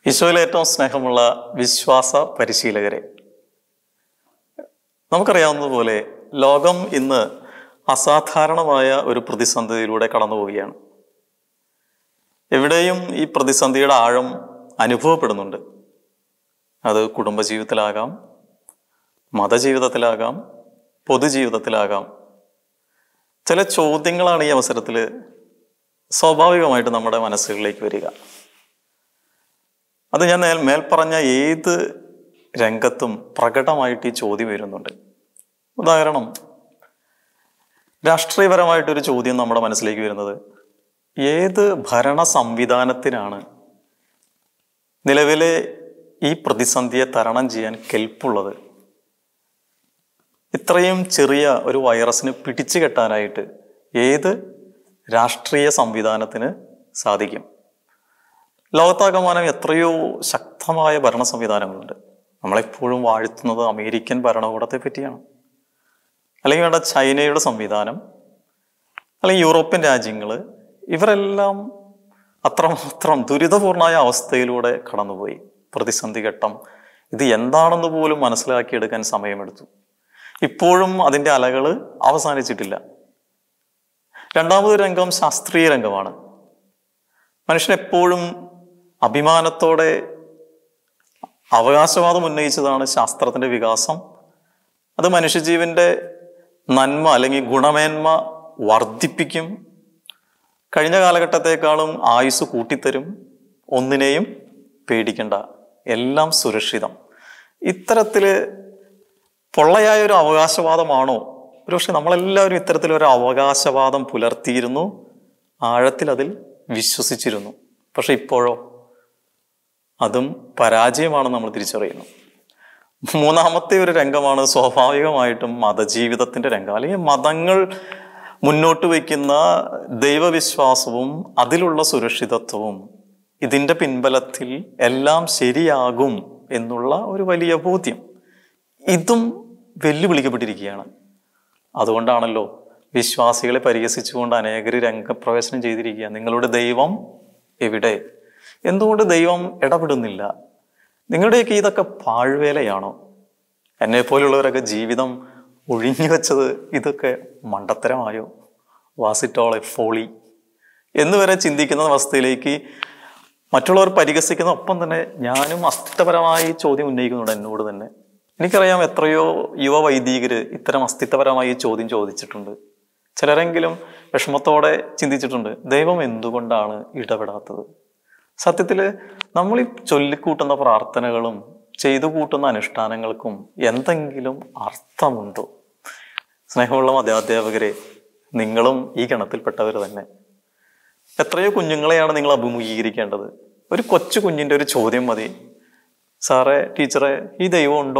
ഈശോയിൽ ഏറ്റവും സ്നേഹമുള്ള വിശ്വാസ പരിശീലകരെ നമുക്കറിയാവുന്നതുപോലെ ലോകം ഇന്ന് അസാധാരണമായ ഒരു പ്രതിസന്ധിയിലൂടെ കടന്നു പോവുകയാണ് എവിടെയും ഈ പ്രതിസന്ധിയുടെ ആഴം അനുഭവപ്പെടുന്നുണ്ട് അത് കുടുംബജീവിതത്തിലാകാം മതജീവിതത്തിലാകാം പൊതുജീവിതത്തിലാകാം ചില ചോദ്യങ്ങളാണ് ഈ അവസരത്തിൽ സ്വാഭാവികമായിട്ട് നമ്മുടെ മനസ്സുകളിലേക്ക് വരിക അത് ഞാൻ നേൽ മേൽപ്പറഞ്ഞ ഏത് രംഗത്തും പ്രകടമായിട്ട് ഈ ചോദ്യം വരുന്നുണ്ട് ഉദാഹരണം രാഷ്ട്രീയപരമായിട്ടൊരു ചോദ്യം നമ്മുടെ മനസ്സിലേക്ക് വരുന്നത് ഏത് ഭരണ സംവിധാനത്തിനാണ് നിലവിലെ ഈ പ്രതിസന്ധിയെ തരണം ചെയ്യാൻ കെൽപ്പുള്ളത് ഇത്രയും ചെറിയ ഒരു വൈറസിന് പിടിച്ചു കെട്ടാനായിട്ട് ഏത് രാഷ്ട്രീയ സംവിധാനത്തിന് സാധിക്കും ലോകത്താകമാനം എത്രയോ ശക്തമായ ഭരണ സംവിധാനങ്ങളുണ്ട് നമ്മളെപ്പോഴും വാഴ്ത്തുന്നത് അമേരിക്കൻ ഭരണകൂടത്തെ പറ്റിയാണ് അല്ലെങ്കിൽ വേണ്ട ചൈനയുടെ സംവിധാനം അല്ലെങ്കിൽ യൂറോപ്യൻ രാജ്യങ്ങൾ ഇവരെല്ലാം അത്രമാത്രം ദുരിതപൂർണമായ അവസ്ഥയിലൂടെ കടന്നുപോയി പ്രതിസന്ധി ഘട്ടം ഇത് എന്താണെന്ന് പോലും മനസ്സിലാക്കിയെടുക്കാൻ സമയമെടുത്തു ഇപ്പോഴും അതിൻ്റെ അലകൾ അവസാനിച്ചിട്ടില്ല രണ്ടാമത് രംഗം ശാസ്ത്രീയ രംഗമാണ് മനുഷ്യൻ എപ്പോഴും അഭിമാനത്തോടെ അവകാശവാദം ഉന്നയിച്ചതാണ് ശാസ്ത്രത്തിന്റെ വികാസം അത് മനുഷ്യജീവന്റെ നന്മ അല്ലെങ്കിൽ ഗുണമേന്മ വർദ്ധിപ്പിക്കും കഴിഞ്ഞ കാലഘട്ടത്തെക്കാളും ആയുസ് കൂട്ടിത്തരും ഒന്നിനെയും പേടിക്കണ്ട എല്ലാം സുരക്ഷിതം ഇത്തരത്തില് പൊള്ളയായ ഒരു അവകാശവാദമാണോ ഒരുപക്ഷെ നമ്മളെല്ലാവരും ഇത്തരത്തിലൊരു അവകാശവാദം പുലർത്തിയിരുന്നു ആഴത്തിൽ അതിൽ വിശ്വസിച്ചിരുന്നു പക്ഷെ ഇപ്പോഴോ അതും പരാജയമാണ് നമ്മൾ തിരിച്ചറിയുന്നു മൂന്നാമത്തെ ഒരു രംഗമാണ് സ്വാഭാവികമായിട്ടും മതജീവിതത്തിന്റെ രംഗം അല്ലെങ്കിൽ മതങ്ങൾ മുന്നോട്ട് വയ്ക്കുന്ന ദൈവവിശ്വാസവും അതിലുള്ള സുരക്ഷിതത്വവും ഇതിന്റെ പിൻബലത്തിൽ എല്ലാം ശരിയാകും എന്നുള്ള ഒരു വലിയ ബോധ്യം ഇതും വെല്ലുവിളിക്കപ്പെട്ടിരിക്കുകയാണ് അതുകൊണ്ടാണല്ലോ വിശ്വാസികളെ പരിഹസിച്ചുകൊണ്ട് അനേകർ രംഗപ്രവേശനം ചെയ്തിരിക്കുക നിങ്ങളുടെ ദൈവം എവിടെ എന്തുകൊണ്ട് ദൈവം ഇടപെടുന്നില്ല നിങ്ങളുടെയൊക്കെ ഇതൊക്കെ പാഴ്വേലയാണോ എന്നെ പോലുള്ളവരൊക്കെ ജീവിതം ഒഴിഞ്ഞു വെച്ചത് ഇതൊക്കെ മണ്ടത്തരമായോ വാസിറ്റോളെ ഫോളി എന്ന് വരെ ചിന്തിക്കുന്ന അവസ്ഥയിലേക്ക് മറ്റുള്ളവർ പരിഹസിക്കുന്ന ഒപ്പം തന്നെ ഞാനും അസ്തിത്വപരമായി ചോദ്യം ഉന്നയിക്കുന്നുണ്ട് എന്നോട് തന്നെ എനിക്കറിയാം എത്രയോ യുവ വൈദികര് ഇത്തരം അസ്തിത്വപരമായി ചോദ്യം ചോദിച്ചിട്ടുണ്ട് ചിലരെങ്കിലും വിഷമത്തോടെ ചിന്തിച്ചിട്ടുണ്ട് ദൈവം എന്തുകൊണ്ടാണ് ഇടപെടാത്തത് സത്യത്തിൽ നമ്മൾ ഈ ചൊല്ലിക്കൂട്ടുന്ന പ്രാർത്ഥനകളും ചെയ്തു കൂട്ടുന്ന അനുഷ്ഠാനങ്ങൾക്കും എന്തെങ്കിലും അർത്ഥമുണ്ടോ സ്നേഹമുള്ള മതാധ്യാപകരെ നിങ്ങളും ഈ ഗണത്തിൽപ്പെട്ടവർ തന്നെ എത്രയോ കുഞ്ഞുങ്ങളെയാണ് നിങ്ങൾ അഭിമുഖീകരിക്കേണ്ടത് ഒരു കൊച്ചു കുഞ്ഞിന്റെ ഒരു ചോദ്യം മതി സാറേ ടീച്ചറെ ഈ ദൈവം ഉണ്ടോ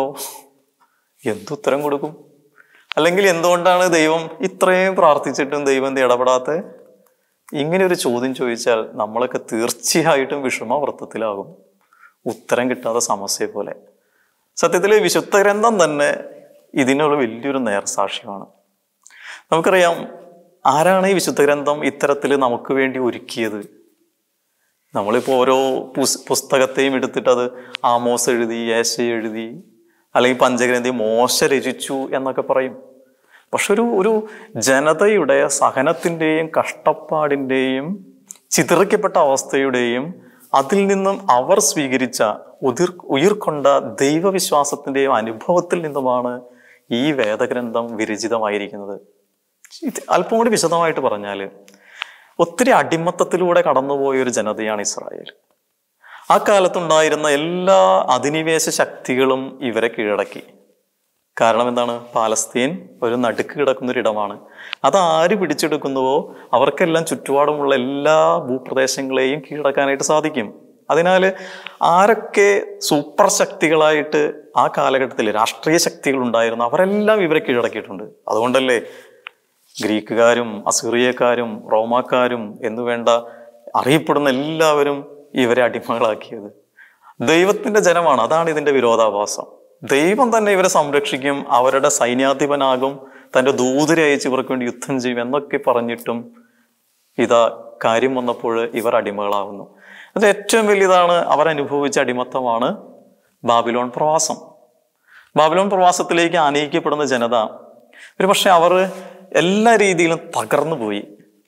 എന്തുത്തരം കൊടുക്കും അല്ലെങ്കിൽ എന്തുകൊണ്ടാണ് ദൈവം ഇത്രയും പ്രാർത്ഥിച്ചിട്ടും ദൈവം എന്ത് ഇടപെടാത്ത ഇങ്ങനെ ഒരു ചോദ്യം ചോദിച്ചാൽ നമ്മളൊക്കെ തീർച്ചയായിട്ടും വിഷമവൃത്തത്തിലാകും ഉത്തരം കിട്ടാത്ത സമസ്യ പോലെ സത്യത്തിൽ വിശുദ്ധ ഗ്രന്ഥം തന്നെ ഇതിനുള്ള വലിയൊരു നേർസാക്ഷ്യമാണ് നമുക്കറിയാം ആരാണ് ഈ വിശുദ്ധ ഗ്രന്ഥം ഇത്തരത്തിൽ നമുക്ക് വേണ്ടി ഒരുക്കിയത് നമ്മളിപ്പോൾ ഓരോ പുസ് പുസ്തകത്തെയും എടുത്തിട്ട് അത് ആമോസ് എഴുതി യേശ എഴുതി അല്ലെങ്കിൽ പഞ്ചഗ്രന്ഥി മോശ രചിച്ചു എന്നൊക്കെ പറയും പക്ഷെ ഒരു ഒരു ജനതയുടെ സഹനത്തിൻ്റെയും കഷ്ടപ്പാടിൻ്റെയും ചിതറിക്കപ്പെട്ട അവസ്ഥയുടെയും അതിൽ നിന്നും അവർ സ്വീകരിച്ച ഉതിർ ഉയിർക്കൊണ്ട ദൈവവിശ്വാസത്തിൻ്റെയും അനുഭവത്തിൽ നിന്നുമാണ് ഈ വേദഗ്രന്ഥം വിരചിതമായിരിക്കുന്നത് ഇത് അല്പം കൂടി വിശദമായിട്ട് പറഞ്ഞാൽ ഒത്തിരി അടിമത്തത്തിലൂടെ കടന്നുപോയ ഒരു ജനതയാണ് ഇസ്രായേൽ ആ കാലത്തുണ്ടായിരുന്ന എല്ലാ അധിനിവേശ ശക്തികളും ഇവരെ കീഴടക്കി കാരണം എന്താണ് പാലസ്തീൻ ഒരു നടുക്ക് കിടക്കുന്ന ഒരു ഇടമാണ് അത് ആര് പിടിച്ചെടുക്കുന്നുവോ അവർക്കെല്ലാം ചുറ്റുപാടുമുള്ള എല്ലാ ഭൂപ്രദേശങ്ങളെയും കീഴടക്കാനായിട്ട് സാധിക്കും അതിനാൽ ആരൊക്കെ സൂപ്പർ ശക്തികളായിട്ട് ആ കാലഘട്ടത്തിൽ രാഷ്ട്രീയ ശക്തികൾ ഉണ്ടായിരുന്നു അവരെല്ലാം ഇവരെ കീഴടക്കിയിട്ടുണ്ട് അതുകൊണ്ടല്ലേ ഗ്രീക്കുകാരും അസീറിയക്കാരും റോമാക്കാരും എന്നു വേണ്ട അറിയപ്പെടുന്ന എല്ലാവരും ഇവരെ അടിമകളാക്കിയത് ദൈവത്തിന്റെ ജനമാണ് അതാണ് ഇതിന്റെ വിരോധാഭാസം ദൈവം തന്നെ ഇവരെ സംരക്ഷിക്കും അവരുടെ സൈന്യാധിപനാകും തന്റെ ദൂതരെ അയച്ച് ഇവർക്ക് വേണ്ടി യുദ്ധം ചെയ്യും എന്നൊക്കെ പറഞ്ഞിട്ടും ഇതാ കാര്യം വന്നപ്പോൾ ഇവർ അടിമകളാവുന്നു അത് ഏറ്റവും വലിയതാണ് അവർ അനുഭവിച്ച അടിമത്തമാണ് ബാബിലോൺ പ്രവാസം ബാബിലോൺ പ്രവാസത്തിലേക്ക് ആനയിക്കപ്പെടുന്ന ജനത ഒരു പക്ഷെ അവർ എല്ലാ രീതിയിലും തകർന്നു പോയി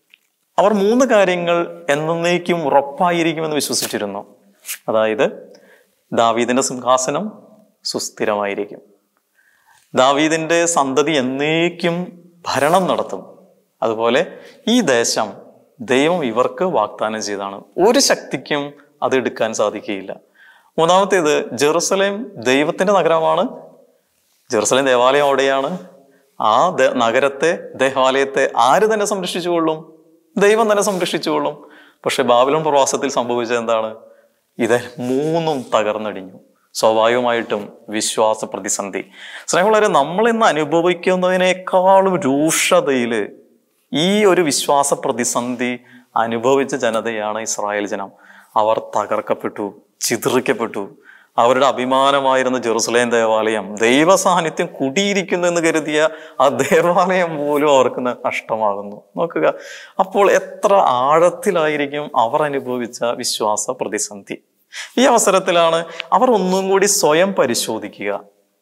അവർ മൂന്ന് കാര്യങ്ങൾ എന്നേക്കും ഉറപ്പായിരിക്കുമെന്ന് വിശ്വസിച്ചിരുന്നു അതായത് ദാവീദിന്റെ സിംഹാസനം സുസ്ഥിരമായിരിക്കും ദാവീദിന്റെ സന്തതി എന്നേക്കും ഭരണം നടത്തും അതുപോലെ ഈ ദേശം ദൈവം ഇവർക്ക് വാഗ്ദാനം ചെയ്താണ് ഒരു ശക്തിക്കും അത് എടുക്കാൻ സാധിക്കുകയില്ല മൂന്നാമത്തേത് ജെറുസലേം ദൈവത്തിന്റെ നഗരമാണ് ജെറുസലേം ദേവാലയം അവിടെയാണ് ആ ദ- നഗരത്തെ ദേവാലയത്തെ ആര് തന്നെ സംരക്ഷിച്ചുകൊള്ളും ദൈവം തന്നെ സംരക്ഷിച്ചുകൊള്ളും പക്ഷെ ബാബിലോൺ പ്രവാസത്തിൽ സംഭവിച്ചത് എന്താണ് ഇത് മൂന്നും തകർന്നടിഞ്ഞു സ്വാഭാവികമായിട്ടും വിശ്വാസ പ്രതിസന്ധി സ്നേഹമുള്ളവരെ നമ്മൾ ഇന്ന് അനുഭവിക്കുന്നതിനേക്കാളും രൂക്ഷതയില് ഈ ഒരു വിശ്വാസ പ്രതിസന്ധി അനുഭവിച്ച ജനതയാണ് ഇസ്രായേൽ ജനം അവർ തകർക്കപ്പെട്ടു ചിതറിക്കപ്പെട്ടു അവരുടെ അഭിമാനമായിരുന്ന ജെറുസലേം ദേവാലയം ദൈവ സാന്നിധ്യം കുടിയിരിക്കുന്നു എന്ന് കരുതിയ ആ ദേവാലയം പോലും അവർക്ക് ന- നഷ്ടമാകുന്നു നോക്കുക അപ്പോൾ എത്ര ആഴത്തിലായിരിക്കും അവർ അനുഭവിച്ച വിശ്വാസ പ്രതിസന്ധി ഈ അവസരത്തിലാണ് അവർ ഒന്നും കൂടി സ്വയം പരിശോധിക്കുക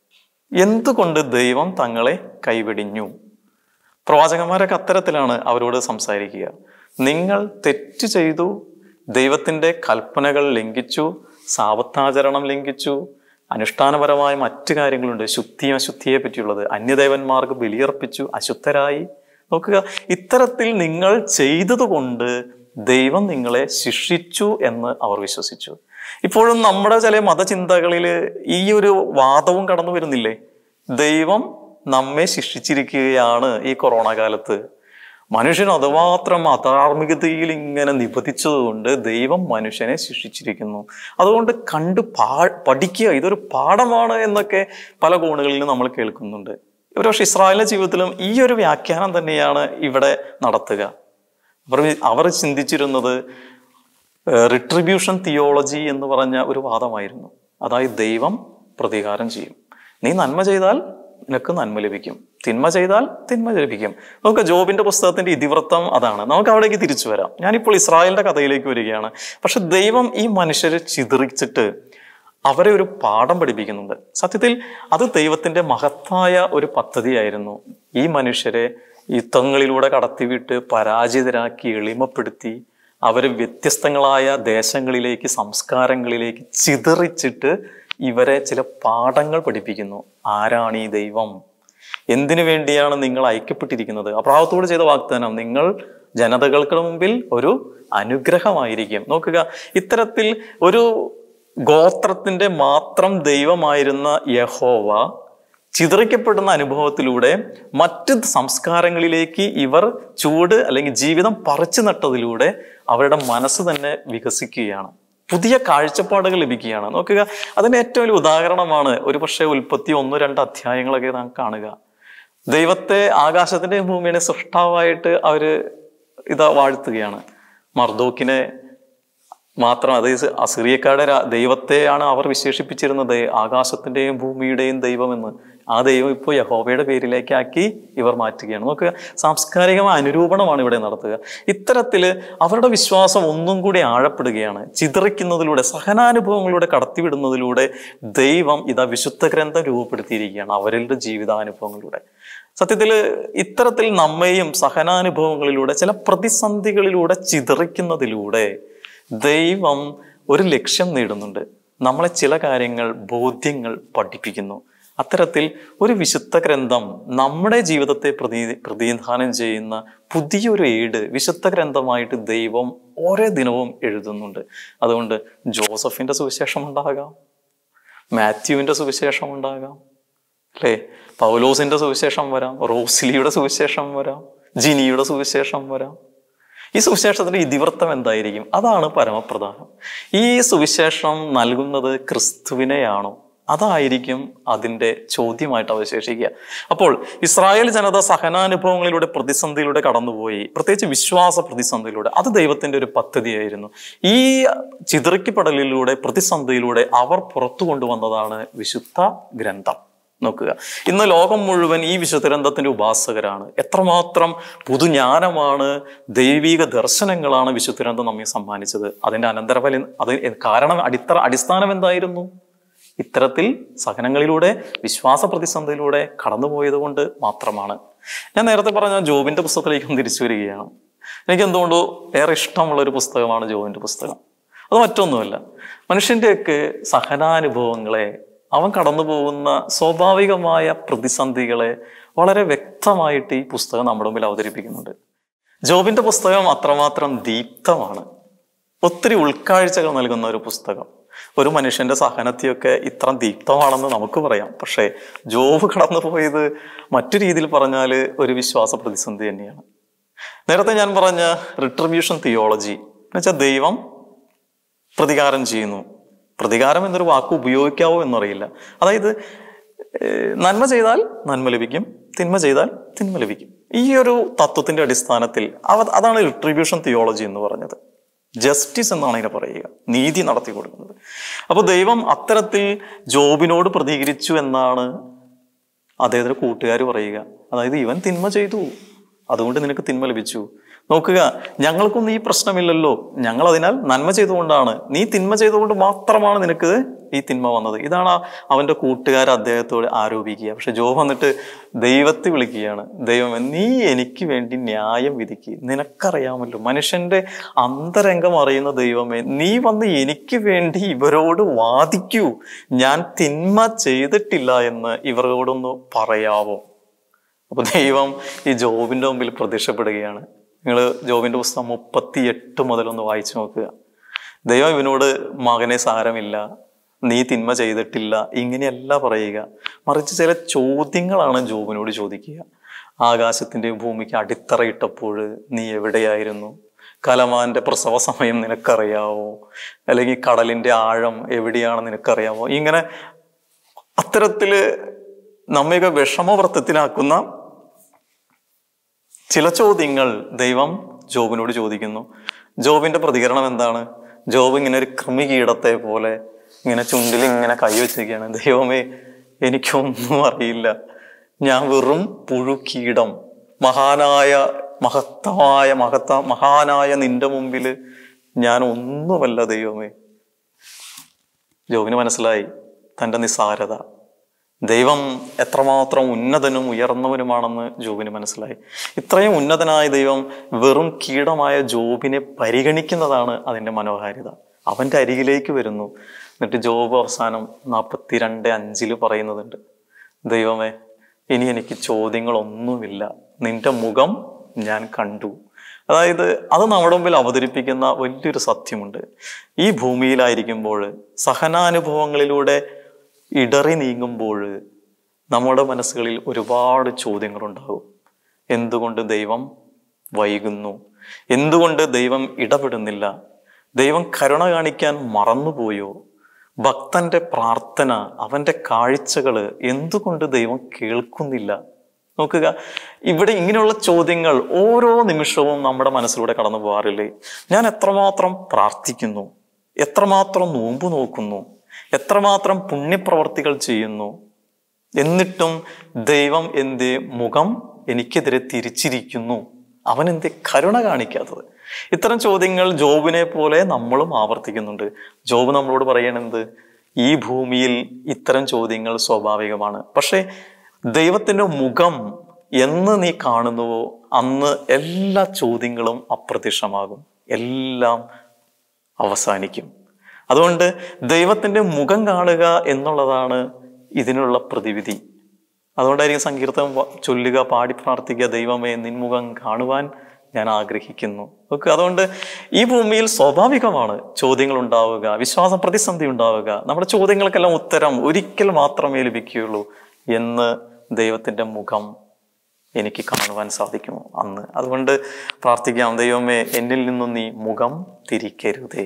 എന്തുകൊണ്ട് ദൈവം തങ്ങളെ കൈവെടിഞ്ഞു പ്രവാചകന്മാരൊക്കെ അത്തരത്തിലാണ് അവരോട് സംസാരിക്കുക നിങ്ങൾ തെറ്റ് ചെയ്തു ദൈവത്തിന്റെ കൽപ്പനകൾ ലംഘിച്ചു സാപത്താചരണം ലംഘിച്ചു അനുഷ്ഠാനപരമായ മറ്റു കാര്യങ്ങളുണ്ട് ശുദ്ധിയും അശുദ്ധിയെ പറ്റിയുള്ളത് അന്യദേവന്മാർക്ക് ബലിയർപ്പിച്ചു അശുദ്ധരായി നോക്കുക ഇത്തരത്തിൽ നിങ്ങൾ ചെയ്തതുകൊണ്ട് ദൈവം നിങ്ങളെ ശിക്ഷിച്ചു എന്ന് അവർ വിശ്വസിച്ചു ഇപ്പോഴും നമ്മുടെ ചില മതചിന്തകളിൽ ഈ ഒരു വാദവും കടന്നു വരുന്നില്ലേ ദൈവം നമ്മെ ശിക്ഷിച്ചിരിക്കുകയാണ് ഈ കൊറോണ കാലത്ത് മനുഷ്യൻ അതുമാത്രം അധാർമികതയിൽ ഇങ്ങനെ നിബന്ധിച്ചതുകൊണ്ട് ദൈവം മനുഷ്യനെ ശിക്ഷിച്ചിരിക്കുന്നു അതുകൊണ്ട് കണ്ട് പാ പഠിക്കുക ഇതൊരു പാഠമാണ് എന്നൊക്കെ പല കോണുകളിൽ നമ്മൾ കേൾക്കുന്നുണ്ട് ഒരുപക്ഷെ ഇസ്രായേലിന്റെ ജീവിതത്തിലും ഈ ഒരു വ്യാഖ്യാനം തന്നെയാണ് ഇവിടെ നടത്തുക അവർ അവർ ചിന്തിച്ചിരുന്നത് റിട്രിബ്യൂഷൻ തിയോളജി എന്ന് പറഞ്ഞ ഒരു വാദമായിരുന്നു അതായത് ദൈവം പ്രതികാരം ചെയ്യും നീ നന്മ ചെയ്താൽ നിനക്ക് നന്മ ലഭിക്കും തിന്മ ചെയ്താൽ തിന്മ ലഭിക്കും നമുക്ക് ജോബിന്റെ പുസ്തകത്തിന്റെ ഇതിവൃത്തം അതാണ് നമുക്ക് അവിടേക്ക് തിരിച്ചു വരാം ഞാനിപ്പോൾ ഇസ്രായേലിന്റെ കഥയിലേക്ക് വരികയാണ് പക്ഷെ ദൈവം ഈ മനുഷ്യരെ ചിതറിച്ചിട്ട് അവരെ ഒരു പാഠം പഠിപ്പിക്കുന്നുണ്ട് സത്യത്തിൽ അത് ദൈവത്തിന്റെ മഹത്തായ ഒരു പദ്ധതിയായിരുന്നു ഈ മനുഷ്യരെ യുദ്ധങ്ങളിലൂടെ കടത്തിവിട്ട് പരാജിതരാക്കി എളിമപ്പെടുത്തി അവര് വ്യത്യസ്തങ്ങളായ ദേശങ്ങളിലേക്ക് സംസ്കാരങ്ങളിലേക്ക് ചിതറിച്ചിട്ട് ഇവരെ ചില പാഠങ്ങൾ പഠിപ്പിക്കുന്നു ആരാണ് ഈ ദൈവം എന്തിനു വേണ്ടിയാണ് നിങ്ങൾ ഐക്യപ്പെട്ടിരിക്കുന്നത് അപ്രാവത്തോട് ചെയ്ത വാഗ്ദാനം നിങ്ങൾ ജനതകൾക്ക് മുമ്പിൽ ഒരു അനുഗ്രഹമായിരിക്കും നോക്കുക ഇത്തരത്തിൽ ഒരു ഗോത്രത്തിന്റെ മാത്രം ദൈവമായിരുന്ന യഹോവ ചിതറിക്കപ്പെടുന്ന അനുഭവത്തിലൂടെ മറ്റ് സംസ്കാരങ്ങളിലേക്ക് ഇവർ ചൂട് അല്ലെങ്കിൽ ജീവിതം പറിച്ചു നട്ടതിലൂടെ അവരുടെ മനസ്സ് തന്നെ വികസിക്കുകയാണ് പുതിയ കാഴ്ചപ്പാടുകൾ ലഭിക്കുകയാണ് നോക്കുക അതിന്റെ ഏറ്റവും വലിയ ഉദാഹരണമാണ് ഒരു പക്ഷേ ഉൽപ്പത്തി ഒന്ന് രണ്ട് അധ്യായങ്ങളൊക്കെ നാം കാണുക ദൈവത്തെ ആകാശത്തിന്റെ ഭൂമിയുടെ സൃഷ്ടാവായിട്ട് അവര് ഇതാ വാഴ്ത്തുകയാണ് മർദോക്കിനെ മാത്രം അതായത് അസിറിയക്കാരുടെ രാ- ദൈവത്തെയാണ് അവർ വിശേഷിപ്പിച്ചിരുന്നത് ആകാശത്തിന്റെയും ഭൂമിയുടെയും ദൈവമെന്ന് ആ ദൈവം ഇപ്പോൾ യഹോവയുടെ പേരിലേക്കാക്കി ഇവർ മാറ്റുകയാണ് നോക്കുക സാംസ്കാരികമായ അനുരൂപണമാണ് ഇവിടെ നടത്തുക ഇത്തരത്തില് അവരുടെ വിശ്വാസം ഒന്നും കൂടി ആഴപ്പെടുകയാണ് ചിതറിക്കുന്നതിലൂടെ സഹനാനുഭവങ്ങളിലൂടെ കടത്തിവിടുന്നതിലൂടെ ദൈവം ഇതാ വിശുദ്ധ ഗ്രന്ഥം രൂപപ്പെടുത്തിയിരിക്കുകയാണ് അവരുടെ ജീവിതാനുഭവങ്ങളിലൂടെ സത്യത്തിൽ ഇത്തരത്തിൽ നമ്മെയും സഹനാനുഭവങ്ങളിലൂടെ ചില പ്രതിസന്ധികളിലൂടെ ചിതറിക്കുന്നതിലൂടെ ദൈവം ഒരു ലക്ഷ്യം നേടുന്നുണ്ട് നമ്മളെ ചില കാര്യങ്ങൾ ബോധ്യങ്ങൾ പഠിപ്പിക്കുന്നു അത്തരത്തിൽ ഒരു വിശുദ്ധ ഗ്രന്ഥം നമ്മുടെ ജീവിതത്തെ പ്രതി പ്രതിനിധാനം ചെയ്യുന്ന പുതിയൊരു ഏട് വിശുദ്ധ ഗ്രന്ഥമായിട്ട് ദൈവം ഓരോ ദിനവും എഴുതുന്നുണ്ട് അതുകൊണ്ട് ജോസഫിന്റെ സുവിശേഷം ഉണ്ടാകാം മാത്യുവിന്റെ സുവിശേഷം ഉണ്ടാകാം അല്ലേ പൗലോസിന്റെ സുവിശേഷം വരാം റോസ്ലിയുടെ സുവിശേഷം വരാം ജിനിയുടെ സുവിശേഷം വരാം ഈ സുവിശേഷത്തിന്റെ ഇതിവൃത്തം എന്തായിരിക്കും അതാണ് പരമപ്രധാനം ഈ സുവിശേഷം നൽകുന്നത് ക്രിസ്തുവിനെയാണോ അതായിരിക്കും അതിന്റെ ചോദ്യമായിട്ട് അവശേഷിക്കുക അപ്പോൾ ഇസ്രായേൽ ജനത സഹനാനുഭവങ്ങളിലൂടെ പ്രതിസന്ധിയിലൂടെ കടന്നുപോയി പ്രത്യേകിച്ച് വിശ്വാസ പ്രതിസന്ധിയിലൂടെ അത് ദൈവത്തിന്റെ ഒരു പദ്ധതിയായിരുന്നു ഈ ചിതറിക്കപ്പെടലിലൂടെ പ്രതിസന്ധിയിലൂടെ അവർ പുറത്തു കൊണ്ടുവന്നതാണ് വിശുദ്ധ ഗ്രന്ഥം നോക്കുക ഇന്ന് ലോകം മുഴുവൻ ഈ വിശുദ്ധഗ്രന്ഥത്തിന്റെ ഉപാസകരാണ് എത്രമാത്രം പുതുജ്ഞാനമാണ് ദൈവിക ദർശനങ്ങളാണ് വിശുദ്ധഗ്രന്ഥം നമ്മെ സമ്മാനിച്ചത് അതിന്റെ അനന്തരഫലം അത് കാരണം അടിത്തറ അടിസ്ഥാനം എന്തായിരുന്നു ഇത്തരത്തിൽ സഹനങ്ങളിലൂടെ വിശ്വാസ പ്രതിസന്ധിയിലൂടെ കടന്നുപോയത് കൊണ്ട് മാത്രമാണ് ഞാൻ നേരത്തെ പറഞ്ഞ ജോബിന്റെ പുസ്തകത്തിലേക്ക് ഒന്ന് തിരിച്ചു വരികയാണ് എനിക്ക് എന്തുകൊണ്ടോ ഏറെ ഇഷ്ടമുള്ള ഒരു പുസ്തകമാണ് ജോബിന്റെ പുസ്തകം അത് മറ്റൊന്നുമല്ല മനുഷ്യന്റെയൊക്കെ സഹനാനുഭവങ്ങളെ അവൻ കടന്നു പോകുന്ന സ്വാഭാവികമായ പ്രതിസന്ധികളെ വളരെ വ്യക്തമായിട്ട് ഈ പുസ്തകം നമ്മുടെ മുമ്പിൽ അവതരിപ്പിക്കുന്നുണ്ട് ജോബിന്റെ പുസ്തകം അത്രമാത്രം ദീപ്തമാണ് ഒത്തിരി ഉൾക്കാഴ്ചകൾ നൽകുന്ന ഒരു പുസ്തകം ഒരു മനുഷ്യന്റെ സഹനത്തെയൊക്കെ ഇത്ര ദീപ്തമാണെന്ന് നമുക്ക് പറയാം പക്ഷേ ജോബ് കടന്നു പോയത് മറ്റു രീതിയിൽ പറഞ്ഞാൽ ഒരു വിശ്വാസ പ്രതിസന്ധി തന്നെയാണ് നേരത്തെ ഞാൻ പറഞ്ഞ റിട്രിബ്യൂഷൻ തിയോളജി എന്നുവെച്ചാൽ ദൈവം പ്രതികാരം ചെയ്യുന്നു പ്രതികാരം എന്നൊരു വാക്ക് ഉപയോഗിക്കാവോ എന്നറിയില്ല അതായത് ഏഹ്, നന്മ ചെയ്താൽ നന്മ ലഭിക്കും തിന്മ ചെയ്താൽ തിന്മ ലഭിക്കും ഈ ഒരു തത്വത്തിന്റെ അടിസ്ഥാനത്തിൽ അവ അതാണ് റിട്രിബ്യൂഷൻ തിയോളജി എന്ന് പറഞ്ഞത് ജസ്റ്റിസ് എന്നാണ് അതിനെ പറയുക നീതി നടത്തി കൊടുക്കുന്നത് അപ്പോൾ ദൈവം അത്തരത്തിൽ ജോബിനോട് പ്രതികരിച്ചു എന്നാണ് അദ്ദേഹത്തിന്റെ കൂട്ടുകാർ പറയുക അതായത് ഇവൻ തിന്മ ചെയ്തു അതുകൊണ്ട് നിനക്ക് തിന്മ ലഭിച്ചു നോക്കുക ഞങ്ങൾക്കൊന്നും ഈ പ്രശ്നമില്ലല്ലോ ഞങ്ങൾ അതിനാൽ നന്മ ചെയ്തുകൊണ്ടാണ് നീ തിന്മ ചെയ്തുകൊണ്ട് മാത്രമാണ് നിനക്ക് ഈ തിന്മ വന്നത് ഇതാണ് ആ- അവന്റെ കൂട്ടുകാർ അദ്ദേഹത്തോട് ആരോപിക്കുക പക്ഷെ ജോ വന്നിട്ട് ദൈവത്തെ വിളിക്കുകയാണ് ദൈവമേ നീ എനിക്ക് വേണ്ടി ന്യായം വിധിക്ക് നിനക്കറിയാമല്ലോ മനുഷ്യന്റെ അന്തരംഗം അറിയുന്ന ദൈവമേ നീ വന്ന് എനിക്ക് വേണ്ടി ഇവരോട് വാദിക്കൂ ഞാൻ തിന്മ ചെയ്തിട്ടില്ല എന്ന് ഇവരോടൊന്ന് പറയാവോ അപ്പൊ ദൈവം ഈ ജോബിന്റെ മുമ്പിൽ പ്രത്യക്ഷപ്പെടുകയാണ് നിങ്ങൾ ജോബിന്റെ പുസ്തകം മുപ്പത്തി എട്ട് മുതൽ ഒന്ന് വായിച്ചു നോക്കുക ദൈവം ഇവനോട് മകനെ സാരമില്ല നീ തിന്മ ചെയ്തിട്ടില്ല ഇങ്ങനെയല്ല പറയുക മറിച്ച് ചില ചോദ്യങ്ങളാണ് ജോബിനോട് ചോദിക്കുക ആകാശത്തിന്റെ ഭൂമിക്ക് അടിത്തറയിട്ടപ്പോൾ നീ എവിടെയായിരുന്നു കലമാന്റെ പ്രസവ സമയം നിനക്കറിയാവോ അല്ലെങ്കിൽ കടലിന്റെ ആഴം എവിടെയാണ് നിനക്കറിയാമോ ഇങ്ങനെ അത്തരത്തില് നമ്മയൊക്കെ വിഷമവൃത്തത്തിലാക്കുന്ന ചില ചോദ്യങ്ങൾ ദൈവം ജോബിനോട് ചോദിക്കുന്നു ജോബിന്റെ പ്രതികരണം എന്താണ് ജോബ് ഇങ്ങനെ ഒരു കൃമികീടത്തെ പോലെ ഇങ്ങനെ ചുണ്ടിൽ ഇങ്ങനെ കൈവച്ചിരിക്കുകയാണ് ദൈവമേ എനിക്കൊന്നും അറിയില്ല ഞാൻ വെറും പുഴുകീടം മഹാനായ മഹത്തമായ മഹത്ത മഹാനായ നിന്റെ മുമ്പിൽ ഞാൻ ഒന്നുമല്ല ദൈവമേ ജോബിന് മനസ്സിലായി തന്റെ നിസ്സാരത ദൈവം എത്രമാത്രം ഉന്നതനും ഉയർന്നവനുമാണെന്ന് ജോബിന് മനസ്സിലായി ഇത്രയും ഉന്നതനായ ദൈവം വെറും കീടമായ ജോബിനെ പരിഗണിക്കുന്നതാണ് അതിന്റെ മനോഹാരിത അവന്റെ അരികിലേക്ക് വരുന്നു എന്നിട്ട് ജോബ് അവസാനം നാൽപ്പത്തിരണ്ട് അഞ്ചില് പറയുന്നതുണ്ട് ദൈവമേ ഇനി എനിക്ക് ചോദ്യങ്ങളൊന്നുമില്ല നിന്റെ മുഖം ഞാൻ കണ്ടു അതായത് അത് നമ്മുടെ മുമ്പിൽ അവതരിപ്പിക്കുന്ന വലിയൊരു സത്യമുണ്ട് ഈ ഭൂമിയിലായിരിക്കുമ്പോൾ സഹനാനുഭവങ്ങളിലൂടെ ഇടറി നീങ്ങുമ്പോൾ നമ്മുടെ മനസ്സുകളിൽ ഒരുപാട് ചോദ്യങ്ങളുണ്ടാകും എന്തുകൊണ്ട് ദൈവം വൈകുന്നു എന്തുകൊണ്ട് ദൈവം ഇടപെടുന്നില്ല ദൈവം കരുണ കാണിക്കാൻ മറന്നുപോയോ ഭക്തന്റെ പ്രാർത്ഥന അവന്റെ കാഴ്ചകള് എന്തുകൊണ്ട് ദൈവം കേൾക്കുന്നില്ല നോക്കുക ഇവിടെ ഇങ്ങനെയുള്ള ചോദ്യങ്ങൾ ഓരോ നിമിഷവും നമ്മുടെ മനസ്സിലൂടെ കടന്നു പോകാറില്ലേ ഞാൻ എത്രമാത്രം പ്രാർത്ഥിക്കുന്നു എത്രമാത്രം നോമ്പ് നോക്കുന്നു എത്രമാത്രം പുണ്യപ്രവർത്തികൾ ചെയ്യുന്നു എന്നിട്ടും ദൈവം എന്റെ മുഖം എനിക്കെതിരെ തിരിച്ചിരിക്കുന്നു അവൻ എന്തേ കരുണ കാണിക്കാത്തത് ഇത്തരം ചോദ്യങ്ങൾ ജോബിനെ പോലെ നമ്മളും ആവർത്തിക്കുന്നുണ്ട് ജോബ് നമ്മളോട് പറയണത് ഈ ഭൂമിയിൽ ഇത്തരം ചോദ്യങ്ങൾ സ്വാഭാവികമാണ് പക്ഷേ ദൈവത്തിന്റെ മുഖം എന്ന് നീ കാണുന്നുവോ അന്ന് എല്ലാ ചോദ്യങ്ങളും അപ്രത്യക്ഷമാകും എല്ലാം അവസാനിക്കും അതുകൊണ്ട് ദൈവത്തിന്റെ മുഖം കാണുക എന്നുള്ളതാണ് ഇതിനുള്ള പ്രതിവിധി അതുകൊണ്ടായിരിക്കും സങ്കീർത്തനം വ- ചൊല്ലുക പാടി പ്രാർത്ഥിക്കുക ദൈവമേ നിൻമുഖം കാണുവാൻ ഞാൻ ആഗ്രഹിക്കുന്നു ഓക്കെ അതുകൊണ്ട് ഈ ഭൂമിയിൽ സ്വാഭാവികമാണ് ചോദ്യങ്ങൾ ഉണ്ടാവുക വിശ്വാസ പ്രതിസന്ധി ഉണ്ടാവുക നമ്മുടെ ചോദ്യങ്ങൾക്കെല്ലാം ഉത്തരം ഒരിക്കൽ മാത്രമേ ലഭിക്കുകയുള്ളൂ എന്ന് ദൈവത്തിന്റെ മുഖം എനിക്ക് കാണുവാൻ സാധിക്കുമോ അന്ന് അതുകൊണ്ട് പ്രാർത്ഥിക്കാം ദൈവമേ എന്നിൽ നിന്നും നീ മുഖം തിരിക്കരുതേ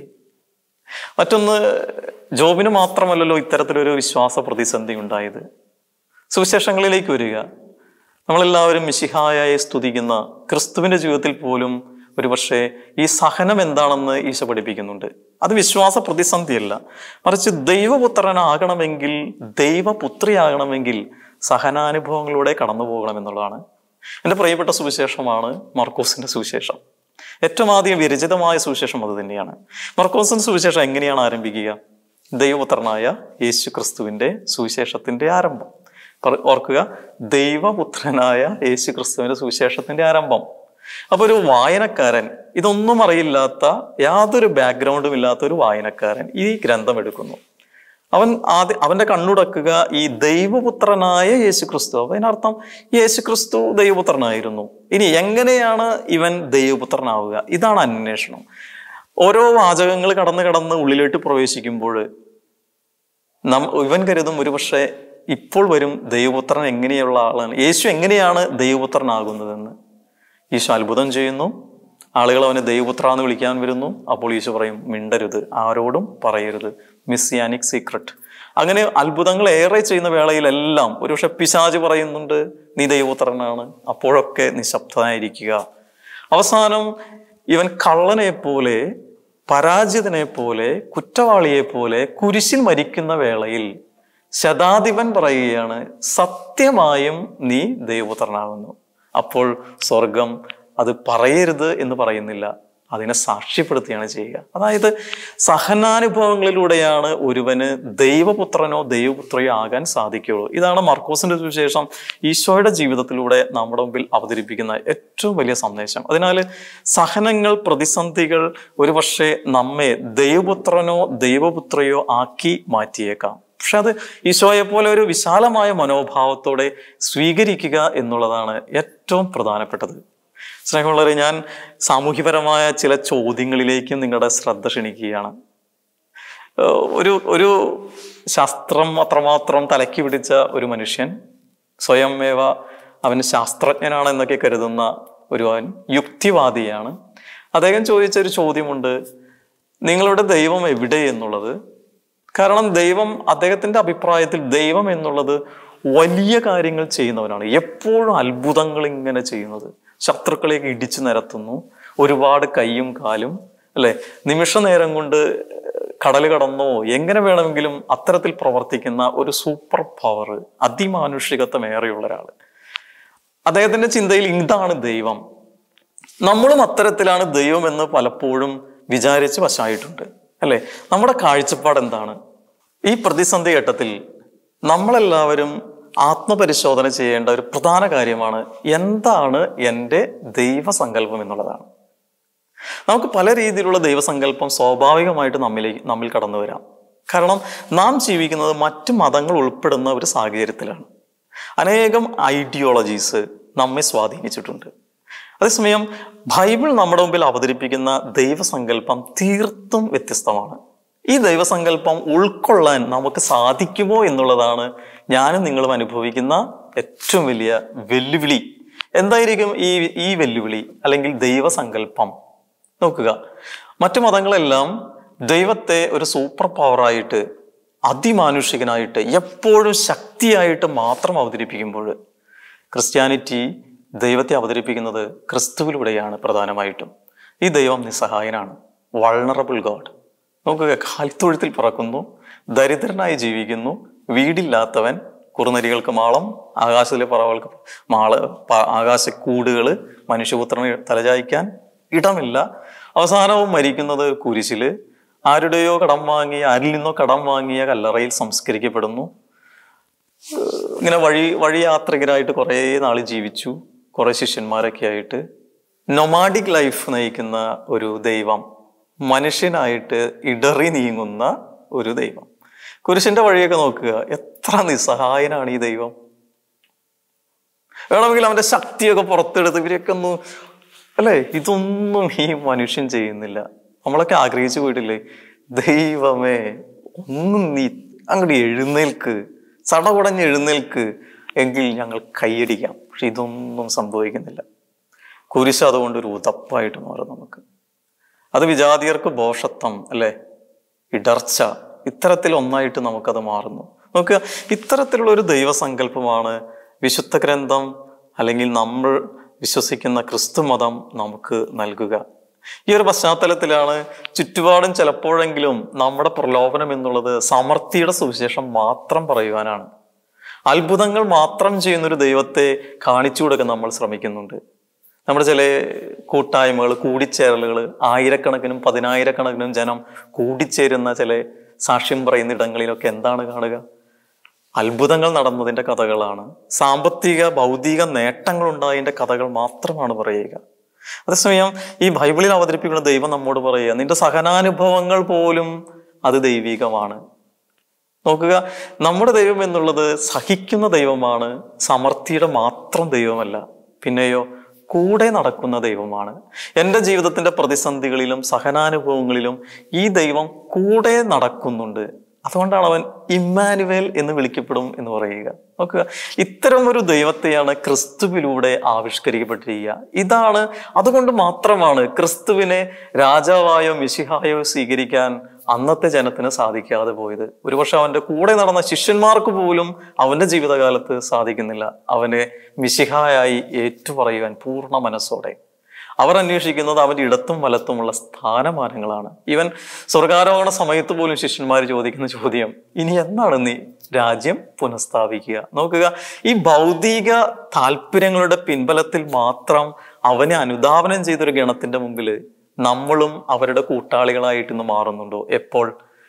മറ്റൊന്ന് ജോബിന് മാത്രമല്ലല്ലോ ഇത്തരത്തിലൊരു വിശ്വാസ പ്രതിസന്ധി ഉണ്ടായത് സുവിശേഷങ്ങളിലേക്ക് വരിക നമ്മളെല്ലാവരും മിശിഹായെ സ്തുതിക്കുന്ന ക്രിസ്തുവിന്റെ ജീവിതത്തിൽ പോലും ഒരുപക്ഷെ ഈ സഹനം എന്താണെന്ന് ഈശോ പഠിപ്പിക്കുന്നുണ്ട് അത് വിശ്വാസ പ്രതിസന്ധിയല്ല മറിച്ച് ദൈവപുത്രനാകണമെങ്കിൽ ദൈവപുത്രിയാകണമെങ്കിൽ സഹനാനുഭവങ്ങളിലൂടെ കടന്നു പോകണം എന്നുള്ളതാണ് എൻ്റെ പ്രിയപ്പെട്ട സുവിശേഷമാണ് മർക്കോസിന്റെ സുവിശേഷം ഏറ്റവും ആദ്യം വിരചിതമായ സുവിശേഷം അത് തന്നെയാണ് മർക്കോസിന്റെ സുവിശേഷം എങ്ങനെയാണ് ആരംഭിക്കുക ദൈവപുത്രനായ യേശു ക്രിസ്തുവിന്റെ സുവിശേഷത്തിന്റെ ആരംഭം പറ- ഓർക്കുക ദൈവപുത്രനായ യേശു ക്രിസ്തുവിന്റെ സുവിശേഷത്തിന്റെ ആരംഭം അപ്പൊ ഒരു വായനക്കാരൻ ഇതൊന്നും അറിയില്ലാത്ത യാതൊരു ബാക്ക്ഗ്രൗണ്ടും ഇല്ലാത്ത ഒരു വായനക്കാരൻ ഈ ഗ്രന്ഥം എടുക്കുന്നു അവൻ ആദ്യം അവന്റെ കണ്ണുടക്കുക ഈ ദൈവപുത്രനായ യേശു ക്രിസ്തു അപ്പൊ അതിനർത്ഥം യേശു ക്രിസ്തു ദൈവപുത്രനായിരുന്നു ഇനി എങ്ങനെയാണ് ഇവൻ ദൈവപുത്രനാവുക ഇതാണ് അന്വേഷണം ഓരോ വാചകങ്ങൾ കടന്ന് കടന്ന് ഉള്ളിലോട്ട് പ്രവേശിക്കുമ്പോൾ നം ഇവൻ കരുതും ഒരുപക്ഷെ ഇപ്പോൾ വരും ദൈവപുത്രൻ എങ്ങനെയുള്ള ആളാണ് യേശു എങ്ങനെയാണ് ദൈവപുത്രനാകുന്നതെന്ന് ഈശോ അത്ഭുതം ചെയ്യുന്നു ആളുകൾ അവനെ ദൈവപുത്ര എന്ന് വിളിക്കാൻ വരുന്നു അപ്പോൾ ഈശോ പറയും മിണ്ടരുത് ആരോടും പറയരുത് മിസ്സിയാനിക് സീക്രട്ട് അങ്ങനെ അത്ഭുതങ്ങൾ ഏറെ ചെയ്യുന്ന വേളയിലെല്ലാം ഒരുപക്ഷെ പിശാജ് പറയുന്നുണ്ട് നീ ദൈവപുത്രനാണ് അപ്പോഴൊക്കെ നിശബ്ദനായിരിക്കുക അവസാനം ഇവൻ കള്ളനെ പോലെ പരാജിതനെ പോലെ കുറ്റവാളിയെ പോലെ കുരിശിൽ മരിക്കുന്ന വേളയിൽ ശതാധിപൻ പറയുകയാണ് സത്യമായും നീ ദൈവപുത്രനാകുന്നു അപ്പോൾ സ്വർഗം അത് പറയരുത് എന്ന് പറയുന്നില്ല അതിനെ സാക്ഷ്യപ്പെടുത്തുകയാണ് ചെയ്യുക അതായത് സഹനാനുഭവങ്ങളിലൂടെയാണ് ഒരുവന് ദൈവപുത്രനോ ദൈവപുത്രയോ ആകാൻ സാധിക്കുകയുള്ളൂ ഇതാണ് മർക്കോസിന്റെ സുവിശേഷം ഈശോയുടെ ജീവിതത്തിലൂടെ നമ്മുടെ മുമ്പിൽ അവതരിപ്പിക്കുന്ന ഏറ്റവും വലിയ സന്ദേശം അതിനാൽ സഹനങ്ങൾ പ്രതിസന്ധികൾ ഒരുപക്ഷെ നമ്മെ ദൈവപുത്രനോ ദൈവപുത്രയോ ആക്കി മാറ്റിയേക്കാം പക്ഷെ അത് ഈശോയെ പോലെ ഒരു വിശാലമായ മനോഭാവത്തോടെ സ്വീകരിക്കുക എന്നുള്ളതാണ് ഏറ്റവും പ്രധാനപ്പെട്ടത് സ്നേഹമുള്ളവരെ ഞാൻ സാമൂഹ്യപരമായ ചില ചോദ്യങ്ങളിലേക്കും നിങ്ങളുടെ ശ്രദ്ധ ക്ഷണിക്കുകയാണ് ഏഹ് ഒരു ഒരു ശാസ്ത്രം അത്രമാത്രം തലക്കി പിടിച്ച ഒരു മനുഷ്യൻ സ്വയമേവ അവൻ ശാസ്ത്രജ്ഞനാണ് എന്നൊക്കെ കരുതുന്ന ഒരു അവൻ യുക്തിവാദിയാണ് അദ്ദേഹം ചോദിച്ച ഒരു ചോദ്യമുണ്ട് നിങ്ങളുടെ ദൈവം എവിടെ എന്നുള്ളത് കാരണം ദൈവം അദ്ദേഹത്തിന്റെ അഭിപ്രായത്തിൽ ദൈവം എന്നുള്ളത് വലിയ കാര്യങ്ങൾ ചെയ്യുന്നവനാണ് എപ്പോഴും അത്ഭുതങ്ങൾ ഇങ്ങനെ ചെയ്യുന്നത് ശത്രുക്കളെയൊക്കെ ഇടിച്ചു നിരത്തുന്നു ഒരുപാട് കൈയും കാലും അല്ലെ നിമിഷ നേരം കൊണ്ട് കടൽ കടന്നോ എങ്ങനെ വേണമെങ്കിലും അത്തരത്തിൽ പ്രവർത്തിക്കുന്ന ഒരു സൂപ്പർ പവർ അതിമാനുഷികത്വം ഏറെയുള്ള ഒരാൾ അദ്ദേഹത്തിന്റെ ചിന്തയിൽ ഇതാണ് ദൈവം നമ്മളും അത്തരത്തിലാണ് ദൈവം എന്ന് പലപ്പോഴും വിചാരിച്ച് വശമായിട്ടുണ്ട് അല്ലെ നമ്മുടെ കാഴ്ചപ്പാട് എന്താണ് ഈ പ്രതിസന്ധി ഘട്ടത്തിൽ നമ്മളെല്ലാവരും ആത്മപരിശോധന ചെയ്യേണ്ട ഒരു പ്രധാന കാര്യമാണ് എന്താണ് എൻ്റെ ദൈവസങ്കല്പം എന്നുള്ളതാണ് നമുക്ക് പല രീതിയിലുള്ള ദൈവസങ്കല്പം സ്വാഭാവികമായിട്ട് നമ്മിലേക്ക് നമ്മിൽ കടന്നു വരാം കാരണം നാം ജീവിക്കുന്നത് മറ്റ് മതങ്ങൾ ഉൾപ്പെടുന്ന ഒരു സാഹചര്യത്തിലാണ് അനേകം ഐഡിയോളജീസ് നമ്മെ സ്വാധീനിച്ചിട്ടുണ്ട് അതേസമയം ബൈബിൾ നമ്മുടെ മുമ്പിൽ അവതരിപ്പിക്കുന്ന ദൈവസങ്കല്പം തീർത്തും വ്യത്യസ്തമാണ് ഈ ദൈവസങ്കല്പം ഉൾക്കൊള്ളാൻ നമുക്ക് സാധിക്കുമോ എന്നുള്ളതാണ് ഞാനും നിങ്ങളും അനുഭവിക്കുന്ന ഏറ്റവും വലിയ വെല്ലുവിളി എന്തായിരിക്കും ഈ ഈ വെല്ലുവിളി അല്ലെങ്കിൽ ദൈവസങ്കല്പം നോക്കുക മറ്റു മതങ്ങളെല്ലാം ദൈവത്തെ ഒരു സൂപ്പർ പവറായിട്ട് അതിമാനുഷികനായിട്ട് എപ്പോഴും ശക്തിയായിട്ട് മാത്രം അവതരിപ്പിക്കുമ്പോൾ ക്രിസ്ത്യാനിറ്റി ദൈവത്തെ അവതരിപ്പിക്കുന്നത് ക്രിസ്തുവിലൂടെയാണ് പ്രധാനമായിട്ടും ഈ ദൈവം നിസ്സഹായനാണ് വൾണറബിൾ ഗോഡ് നോക്കുക കാലിത്തൊഴുത്തിൽ പിറക്കുന്നു ദരിദ്രനായി ജീവിക്കുന്നു വീടില്ലാത്തവൻ കുറുനരികൾക്ക് മാളം ആകാശത്തിലെ പറവകൾക്ക് മാള് പ- ആകാശക്കൂടുകള് മനുഷ്യപുത്രന് തലചായ്ക്കാൻ ഇടമില്ല അവസാനവും മരിക്കുന്നത് കുരിശില് ആരുടെയോ കടം വാങ്ങിയ ആരിൽ നിന്നോ കടം വാങ്ങിയ കല്ലറയിൽ സംസ്കരിക്കപ്പെടുന്നു ഇങ്ങനെ വഴി വഴിയാത്രികരായിട്ട് കുറേ നാൾ ജീവിച്ചു കുറേ ശിഷ്യന്മാരൊക്കെ ആയിട്ട് നൊമാഡിക് ലൈഫ് നയിക്കുന്ന ഒരു ദൈവം മനുഷ്യനായിട്ട് ഇടറി നീങ്ങുന്ന ഒരു ദൈവം കുരിശിന്റെ വഴിയൊക്കെ നോക്കുക എത്ര നിസ്സഹായനാണ് ഈ ദൈവം വേണമെങ്കിൽ അവന്റെ ശക്തിയൊക്കെ പുറത്തെടുത്ത് ഇവരെയൊക്കെ ഒന്ന് അല്ലേ ഇതൊന്നും ഈ മനുഷ്യൻ ചെയ്യുന്നില്ല നമ്മളൊക്കെ ആഗ്രഹിച്ചു പോയിട്ടില്ലേ ദൈവമേ ഒന്നും നീ അങ്ങോട്ട് എഴുന്നേൽക്ക് ചടകുടഞ്ഞ് എഴുന്നേൽക്ക് എങ്കിൽ ഞങ്ങൾ കൈയടിക്കാം പക്ഷെ ഇതൊന്നും സംഭവിക്കുന്നില്ല കുരിശ് അതുകൊണ്ട് ഒരു ഉതപ്പായിട്ട് മാറും നമുക്ക് അത് വിജാതിയർക്ക് ബോഷത്വം അല്ലെ ഇടർച്ച ഇത്തരത്തിൽ ഒന്നായിട്ട് നമുക്കത് മാറുന്നു നോക്കുക ഇത്തരത്തിലുള്ള ഒരു ദൈവസങ്കല്പമാണ് വിശുദ്ധ ഗ്രന്ഥം അല്ലെങ്കിൽ നമ്മൾ വിശ്വസിക്കുന്ന ക്രിസ്തു മതം നമുക്ക് നൽകുക ഈ ഒരു പശ്ചാത്തലത്തിലാണ് ചുറ്റുപാടും ചിലപ്പോഴെങ്കിലും നമ്മുടെ പ്രലോഭനം എന്നുള്ളത് സമൃദ്ധിയുടെ സുവിശേഷം മാത്രം പറയുവാനാണ് അത്ഭുതങ്ങൾ മാത്രം ചെയ്യുന്ന ഒരു ദൈവത്തെ കാണിച്ചു കൊടുക്കാൻ നമ്മൾ ശ്രമിക്കുന്നുണ്ട് നമ്മുടെ ചില കൂട്ടായ്മകൾ കൂടിച്ചേരലുകൾ ആയിരക്കണക്കിനും പതിനായിരക്കണക്കിനും ജനം കൂടിച്ചേരുന്ന ചില സാക്ഷ്യം പറയുന്ന ഇടങ്ങളിലൊക്കെ എന്താണ് കാണുക അത്ഭുതങ്ങൾ നടന്നതിന്റെ കഥകളാണ് സാമ്പത്തിക ഭൗതിക നേട്ടങ്ങൾ ഉണ്ടായതിന്റെ കഥകൾ മാത്രമാണ് പറയുക അതേസമയം ഈ ബൈബിളിൽ അവതരിപ്പിക്കുന്ന ദൈവം നമ്മോട് പറയുക നിന്റെ സഹനാനുഭവങ്ങൾ പോലും അത് ദൈവികമാണ് നോക്കുക നമ്മുടെ ദൈവം എന്നുള്ളത് സഹിക്കുന്ന ദൈവമാണ് സമർത്ഥിയുടെ മാത്രം ദൈവമല്ല പിന്നെയോ കൂടെ നടക്കുന്ന ദൈവമാണ് എൻ്റെ ജീവിതത്തിന്റെ പ്രതിസന്ധികളിലും സഹനാനുഭവങ്ങളിലും ഈ ദൈവം കൂടെ നടക്കുന്നുണ്ട് അതുകൊണ്ടാണ് അവൻ ഇമ്മാനുവേൽ എന്ന് വിളിക്കപ്പെടും എന്ന് പറയുക നോക്കുക ഇത്തരം ഒരു ദൈവത്തെയാണ് ക്രിസ്തുവിലൂടെ ആവിഷ്കരിക്കപ്പെട്ടിരിക്കുക ഇതാണ് അതുകൊണ്ട് മാത്രമാണ് ക്രിസ്തുവിനെ രാജാവായോ മിശിഹായോ സ്വീകരിക്കാൻ അന്നത്തെ ജനത്തിന് സാധിക്കാതെ പോയത് ഒരുപക്ഷെ അവന്റെ കൂടെ നടന്ന ശിഷ്യന്മാർക്ക് പോലും അവന്റെ ജീവിതകാലത്ത് സാധിക്കുന്നില്ല അവനെ മിശിഹായായി ഏറ്റുപറയുവാൻ പൂർണ്ണ മനസ്സോടെ അവർ അന്വേഷിക്കുന്നത് അവന്റെ ഇടത്തും വലത്തുമുള്ള സ്ഥാനമാനങ്ങളാണ് ഇവൻ സ്വർഗാരോഹണ സമയത്ത് പോലും ശിഷ്യന്മാർ ചോദിക്കുന്ന ചോദ്യം ഇനി എന്നാണ് നീ രാജ്യം പുനഃസ്ഥാപിക്കുക നോക്കുക ഈ ഭൗതിക താല്പര്യങ്ങളുടെ പിൻബലത്തിൽ മാത്രം അവനെ അനുധാവനം ചെയ്തൊരു ഗണത്തിന്റെ മുമ്പിൽ നമ്മളും അവരുടെ കൂട്ടാളികളായിട്ട് ഇന്ന് മാറുന്നുണ്ടോ എപ്പോൾ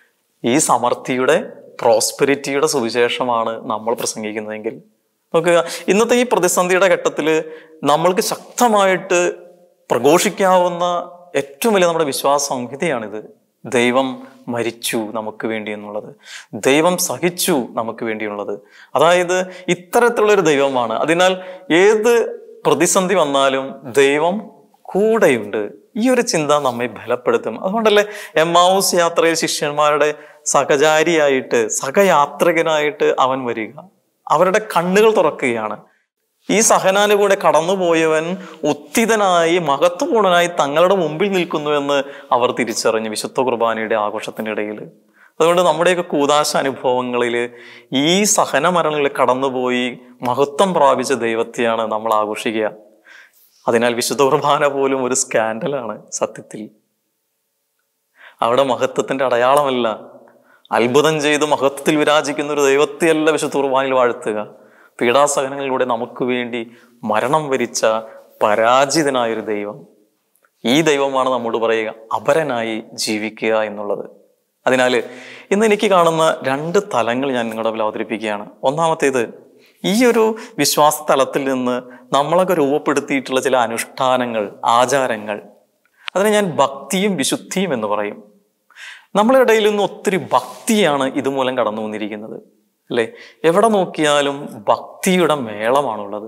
ഈ സമർത്ഥിയുടെ പ്രോസ്പെരിറ്റിയുടെ സുവിശേഷമാണ് നമ്മൾ പ്രസംഗിക്കുന്നതെങ്കിൽ നോക്കുക ഇന്നത്തെ ഈ പ്രതിസന്ധിയുടെ ഘട്ടത്തിൽ നമ്മൾക്ക് ശക്തമായിട്ട് പ്രഘോഷിക്കാവുന്ന ഏറ്റവും വലിയ നമ്മുടെ വിശ്വാസ സംഹിതയാണിത് ദൈവം മരിച്ചു നമുക്ക് വേണ്ടി എന്നുള്ളത് ദൈവം സഹിച്ചു നമുക്ക് വേണ്ടിയുള്ളത് അതായത് ഇത്തരത്തിലുള്ള ഒരു ദൈവമാണ് അതിനാൽ ഏത് പ്രതിസന്ധി വന്നാലും ദൈവം കൂടെയുണ്ട് ഈ ഒരു ചിന്ത നമ്മെ ബലപ്പെടുത്തും അതുകൊണ്ടല്ലേ എമ്മാവൂസ് യാത്രയിൽ ശിഷ്യന്മാരുടെ സഹചാരിയായിട്ട് സഹയാത്രികനായിട്ട് അവൻ വരിക അവരുടെ കണ്ണുകൾ തുറക്കുകയാണ് ഈ സഹനാനുകൂടെ കടന്നുപോയവൻ ഉത്തിതനായി മഹത്വപൂർണനായി തങ്ങളുടെ മുമ്പിൽ നിൽക്കുന്നുവെന്ന് അവർ തിരിച്ചറിഞ്ഞു വിശുദ്ധ കുർബാനയുടെ ആഘോഷത്തിന്റെ ഇടയിൽ അതുകൊണ്ട് നമ്മുടെയൊക്കെ കൂതാശ അനുഭവങ്ങളിൽ ഈ സഹന മരണങ്ങളിൽ കടന്നുപോയി മഹത്വം പ്രാപിച്ച ദൈവത്തെയാണ് നമ്മൾ ആഘോഷിക്കുക അതിനാൽ വിശുദ്ധ കുർബാന പോലും ഒരു സ്കാൻഡലാണ് സത്യത്തിൽ അവിടെ മഹത്വത്തിന്റെ അടയാളമല്ല അത്ഭുതം ചെയ്ത് മഹത്വത്തിൽ വിരാജിക്കുന്ന ഒരു ദൈവത്തെയല്ല വിശുദ്ധ കുർബാനയിൽ വാഴ്ത്തുക പീഡാസഹനങ്ങളിലൂടെ നമുക്ക് വേണ്ടി മരണം വരിച്ച പരാജിതനായൊരു ദൈവം ഈ ദൈവമാണ് നമ്മോട് പറയുക അപരനായി ജീവിക്കുക എന്നുള്ളത് അതിനാൽ ഇന്ന് എനിക്ക് കാണുന്ന രണ്ട് തലങ്ങൾ ഞാൻ നിങ്ങളുടെ മുമ്പിൽ അവതരിപ്പിക്കുകയാണ് ഒന്നാമത്തേത് ഈ ഒരു വിശ്വാസ തലത്തിൽ നിന്ന് നമ്മളൊക്കെ രൂപപ്പെടുത്തിയിട്ടുള്ള ചില അനുഷ്ഠാനങ്ങൾ ആചാരങ്ങൾ അതിനെ ഞാൻ ഭക്തിയും വിശുദ്ധിയും എന്ന് പറയും നമ്മളെ ഇടയിൽ നിന്ന് ഒത്തിരി ഭക്തിയാണ് ഇതുമൂലം കടന്നു വന്നിരിക്കുന്നത് അല്ലേ എവിടെ നോക്കിയാലും ഭക്തിയുടെ മേളമാണുള്ളത്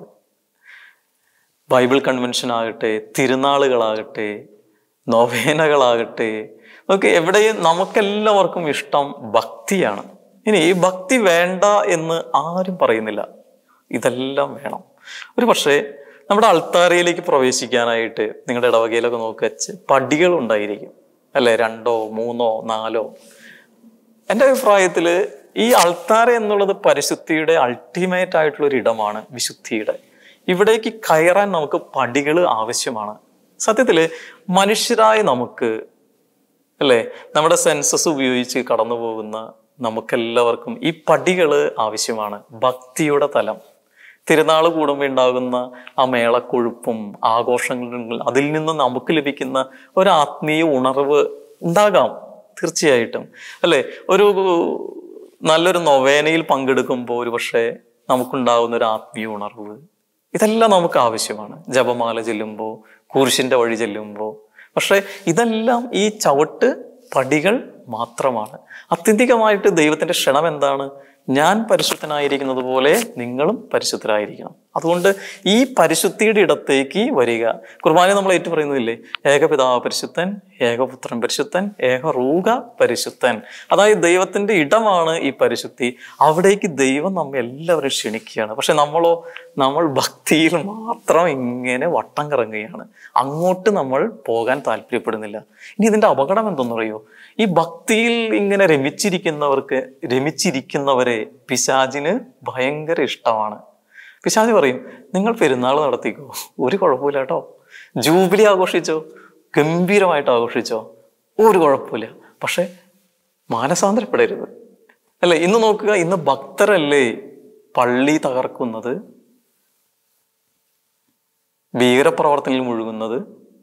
ബൈബിൾ കൺവെൻഷൻ ആകട്ടെ തിരുനാളുകളാകട്ടെ നൊവേനകളാകട്ടെ ഒക്കെ എവിടെയും നമുക്കെല്ലാവർക്കും ഇഷ്ടം ഭക്തിയാണ് ഇനി ഈ ഭക്തി വേണ്ട എന്ന് ആരും പറയുന്നില്ല ഇതെല്ലാം വേണം ഒരു പക്ഷേ നമ്മുടെ അൾത്താരയിലേക്ക് പ്രവേശിക്കാനായിട്ട് നിങ്ങളുടെ ഇടവകയിലൊക്കെ നോക്കുക പടികൾ ഉണ്ടായിരിക്കും അല്ലെ രണ്ടോ മൂന്നോ നാലോ എൻ്റെ അഭിപ്രായത്തിൽ ഈ അൾത്താര എന്നുള്ളത് പരിശുദ്ധിയുടെ അൾട്ടിമേറ്റ് ആയിട്ടുള്ള ഒരു ഇടമാണ് വിശുദ്ധിയുടെ ഇവിടേക്ക് കയറാൻ നമുക്ക് പടികൾ ആവശ്യമാണ് സത്യത്തില് മനുഷ്യരായ നമുക്ക് അല്ലേ നമ്മുടെ സെൻസസ് ഉപയോഗിച്ച് കടന്നു പോകുന്ന നമുക്കെല്ലാവർക്കും ഈ പടികൾ ആവശ്യമാണ് ഭക്തിയുടെ തലം തിരുനാൾ കൂടുമ്പോൾ ഉണ്ടാകുന്ന ആ മേളക്കൊഴുപ്പും ആഘോഷങ്ങളും അതിൽ നിന്ന് നമുക്ക് ലഭിക്കുന്ന ഒരു ആത്മീയ ഉണർവ് ഉണ്ടാകാം തീർച്ചയായിട്ടും അല്ലെ ഒരു നല്ലൊരു നൊവേനയിൽ പങ്കെടുക്കുമ്പോൾ ഒരു പക്ഷേ നമുക്കുണ്ടാകുന്ന ഒരു ആത്മീയ ഉണർവ് ഇതെല്ലാം നമുക്ക് ആവശ്യമാണ് ജപമാല ചെല്ലുമ്പോൾ കുരിശിന്റെ വഴി ചെല്ലുമ്പോൾ പക്ഷെ ഇതെല്ലാം ഈ ചവിട്ട് പടികൾ മാത്രമാണ് ആത്യന്തികമായിട്ട് ദൈവത്തിന്റെ ക്ഷണം എന്താണ് ഞാൻ പരിശുദ്ധനായിരിക്കുന്നത് പോലെ നിങ്ങളും പരിശുദ്ധരായിരിക്കണം അതുകൊണ്ട് ഈ പരിശുദ്ധിയുടെ ഇടത്തേക്ക് വരിക കുർബാന നമ്മൾ ഏറ്റു പറയുന്നില്ലേ ഏകപിതാവ് പരിശുദ്ധൻ ഏകപുത്രൻ പരിശുദ്ധൻ ഏകറൂക പരിശുദ്ധൻ അതായത് ദൈവത്തിന്റെ ഇടമാണ് ഈ പരിശുദ്ധി അവിടേക്ക് ദൈവം നമ്മെ എല്ലാവരും ക്ഷണിക്കുകയാണ് പക്ഷെ നമ്മളോ നമ്മൾ ഭക്തിയിൽ മാത്രം ഇങ്ങനെ വട്ടം കറങ്ങുകയാണ് അങ്ങോട്ട് നമ്മൾ പോകാൻ താല്പര്യപ്പെടുന്നില്ല ഇനി ഇതിന്റെ അപകടം എന്തെന്നറിയോ ഈ ഭക്തിയിൽ ഇങ്ങനെ രമിച്ചിരിക്കുന്നവർക്ക് രമിച്ചിരിക്കുന്നവരെ പിശാചിന് ഭയങ്കര ഇഷ്ടമാണ് പിശാജ് പറയും നിങ്ങൾ പെരുന്നാൾ നടത്തിക്കോ ഒരു കുഴപ്പമില്ല കേട്ടോ ജൂബിലി ആഘോഷിച്ചോ ഗംഭീരമായിട്ട് ആഘോഷിച്ചോ ഒരു കുഴപ്പമില്ല പക്ഷെ മാനസാന്തരപ്പെടരുത് അല്ലേ ഇന്ന് നോക്കുക ഇന്ന് ഭക്തരല്ലേ പള്ളി തകർക്കുന്നത് ഭീകരപ്രവർത്തനങ്ങളിൽ മുഴുകുന്നത്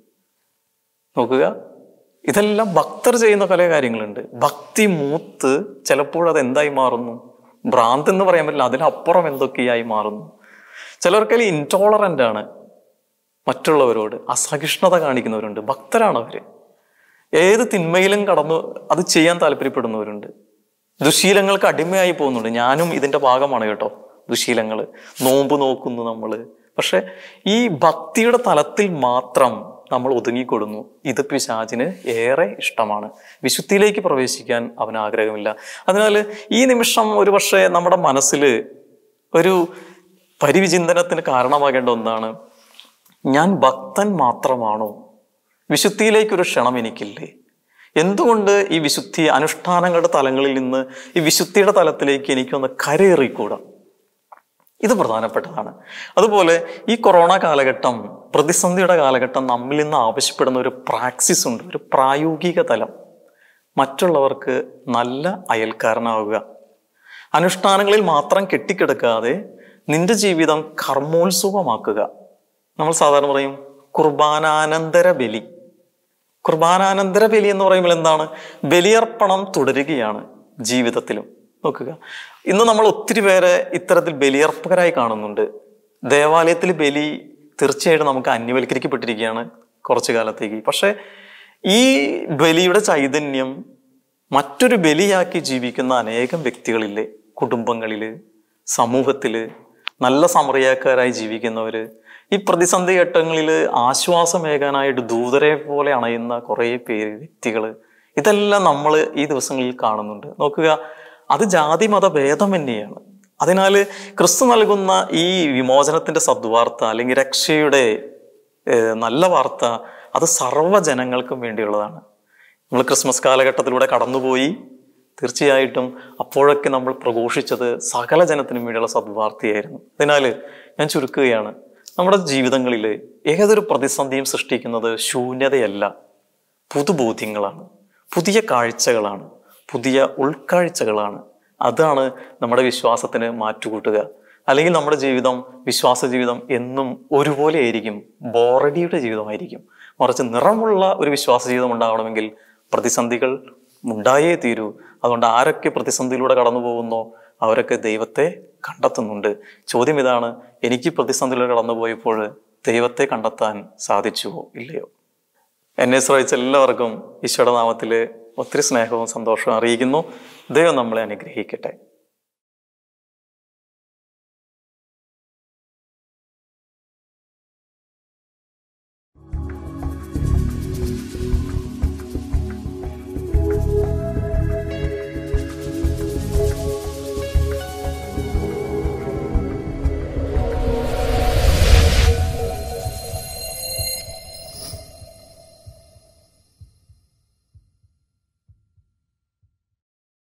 നോക്കുക ഇതെല്ലാം ഭക്തർ ചെയ്യുന്ന പല കാര്യങ്ങളുണ്ട് ഭക്തി മൂത്ത് ചിലപ്പോൾ അത് എന്തായി മാറുന്നു ഭ്രാന്ത് എന്ന് പറയാൻ പറ്റില്ല അതിനപ്പുറം എന്തൊക്കെയായി മാറുന്നു ചിലർക്കതിൽ ഇൻടോളറൻ്റ് ആണ് മറ്റുള്ളവരോട് അസഹിഷ്ണുത കാണിക്കുന്നവരുണ്ട് ഭക്തരാണ് അവര് ഏത് തിന്മയിലും കടന്നു അത് ചെയ്യാൻ താല്പര്യപ്പെടുന്നവരുണ്ട് ദുശീലങ്ങൾക്ക് അടിമയായി പോകുന്നുണ്ട് ഞാനും ഇതിന്റെ ഭാഗമാണ് കേട്ടോ ദുശീലങ്ങൾ നോമ്പ് നോക്കുന്നു നമ്മൾ പക്ഷെ ഈ ഭക്തിയുടെ തലത്തിൽ മാത്രം നമ്മൾ ഒതുങ്ങിക്കൊടുന്നു ഇത് പിശാചിന് ഏറെ ഇഷ്ടമാണ് വിശുദ്ധിയിലേക്ക് പ്രവേശിക്കാൻ അവന് ആഗ്രഹമില്ല അതിനാൽ ഈ നിമിഷം ഒരു പക്ഷേ നമ്മുടെ മനസ്സിൽ ഒരു പരിവിചിന്തനത്തിന് കാരണമാകേണ്ട ഒന്നാണ് ഞാൻ ഭക്തൻ മാത്രമാണോ വിശുദ്ധിയിലേക്കൊരു ക്ഷണം എനിക്കില്ലേ എന്തുകൊണ്ട് ഈ വിശുദ്ധി അനുഷ്ഠാനങ്ങളുടെ തലങ്ങളിൽ നിന്ന് ഈ വിശുദ്ധിയുടെ തലത്തിലേക്ക് എനിക്കൊന്ന് കരയേറിക്കൂടാ ഇത് പ്രധാനപ്പെട്ടതാണ് അതുപോലെ ഈ കൊറോണ കാലഘട്ടം പ്രതിസന്ധിയുടെ കാലഘട്ടം നമ്മിൽ നിന്ന് ആവശ്യപ്പെടുന്ന ഒരു പ്രാക്സിസ് ഉണ്ട് ഒരു പ്രായോഗിക തലം മറ്റുള്ളവർക്ക് നല്ല അയൽക്കാരനാവുക അനുഷ്ഠാനങ്ങളിൽ മാത്രം കെട്ടിക്കിടക്കാതെ നിന്റെ ജീവിതം കർമ്മോത്സവമാക്കുക നമ്മൾ സാധാരണ പറയും കുർബാനാനന്തര ബലി കുർബാനാനന്തര ബലി എന്ന് പറയുമ്പോൾ എന്താണ് ബലിയർപ്പണം തുടരുകയാണ് ജീവിതത്തിലും നോക്കുക ഇന്ന് നമ്മൾ ഒത്തിരി പേരെ ഇത്തരത്തിൽ ബലിയർപ്പകരായി കാണുന്നുണ്ട് ദേവാലയത്തിൽ ബലി തീർച്ചയായിട്ടും നമുക്ക് അന്യവൽക്കരിക്കപ്പെട്ടിരിക്കുകയാണ് കുറച്ചു കാലത്തേക്ക് പക്ഷെ ഈ ബലിയുടെ ചൈതന്യം മറ്റൊരു ബലിയാക്കി ജീവിക്കുന്ന അനേകം വ്യക്തികളില്ലേ കുടുംബങ്ങളില് സമൂഹത്തില് നല്ല സമറിയാക്കാരായി ജീവിക്കുന്നവര് ഈ പ്രതിസന്ധി ഘട്ടങ്ങളിൽ ആശ്വാസമേകാനായിട്ട് ദൂതരെ പോലെ അണയുന്ന കുറേ പേര് വ്യക്തികൾ ഇതെല്ലാം നമ്മൾ ഈ ദിവസങ്ങളിൽ കാണുന്നുണ്ട് നോക്കുക അത് ജാതി മത ഭേദം തന്നെയാണ് അതിനാൽ ക്രിസ്തു നൽകുന്ന ഈ വിമോചനത്തിന്റെ സദ്വാർത്ത അല്ലെങ്കിൽ രക്ഷയുടെ ഏഹ്, നല്ല വാർത്ത അത് സർവ്വജനങ്ങൾക്കും വേണ്ടിയുള്ളതാണ് നമ്മൾ ക്രിസ്മസ് കാലഘട്ടത്തിലൂടെ കടന്നുപോയി തീർച്ചയായിട്ടും അപ്പോഴൊക്കെ നമ്മൾ പ്രഘോഷിച്ചത് സകല ജനത്തിനും വേണ്ടിയുള്ള സദ്വാർത്തയായിരുന്നു അതിനാൽ ഞാൻ ചുരുക്കുകയാണ് നമ്മുടെ ജീവിതങ്ങളിൽ ഏതൊരു പ്രതിസന്ധിയും സൃഷ്ടിക്കുന്നത് ശൂന്യതയല്ല പുതുബോധ്യങ്ങളാണ് പുതിയ കാഴ്ചകളാണ് പുതിയ ഉൾക്കാഴ്ചകളാണ് അതാണ് നമ്മുടെ വിശ്വാസത്തിന് മാറ്റുകൂട്ടുക അല്ലെങ്കിൽ നമ്മുടെ ജീവിതം വിശ്വാസ ജീവിതം എന്നും ഒരുപോലെ ആയിരിക്കും ബോറടിയുടെ ജീവിതമായിരിക്കും മറിച്ച് നിറമുള്ള ഒരു വിശ്വാസ ജീവിതം ഉണ്ടാവണമെങ്കിൽ പ്രതിസന്ധികൾ ഉണ്ടായേ തീരൂ അതുകൊണ്ട് ആരൊക്കെ പ്രതിസന്ധിയിലൂടെ കടന്നു പോകുന്നോ അവരൊക്കെ ദൈവത്തെ കണ്ടെത്തുന്നുണ്ട് ചോദ്യം ഇതാണ് എനിക്ക് പ്രതിസന്ധിയിലൂടെ കടന്നു പോയപ്പോൾ ദൈവത്തെ കണ്ടെത്താൻ സാധിച്ചുവോ ഇല്ലയോ എന്നെ ശ്രമിച്ച എല്ലാവർക്കും ഈശോയുടെ നാമത്തിൽ ഒത്തിരി സ്നേഹവും സന്തോഷവും അറിയിക്കുന്നു ദൈവം നമ്മളെ അനുഗ്രഹിക്കട്ടെ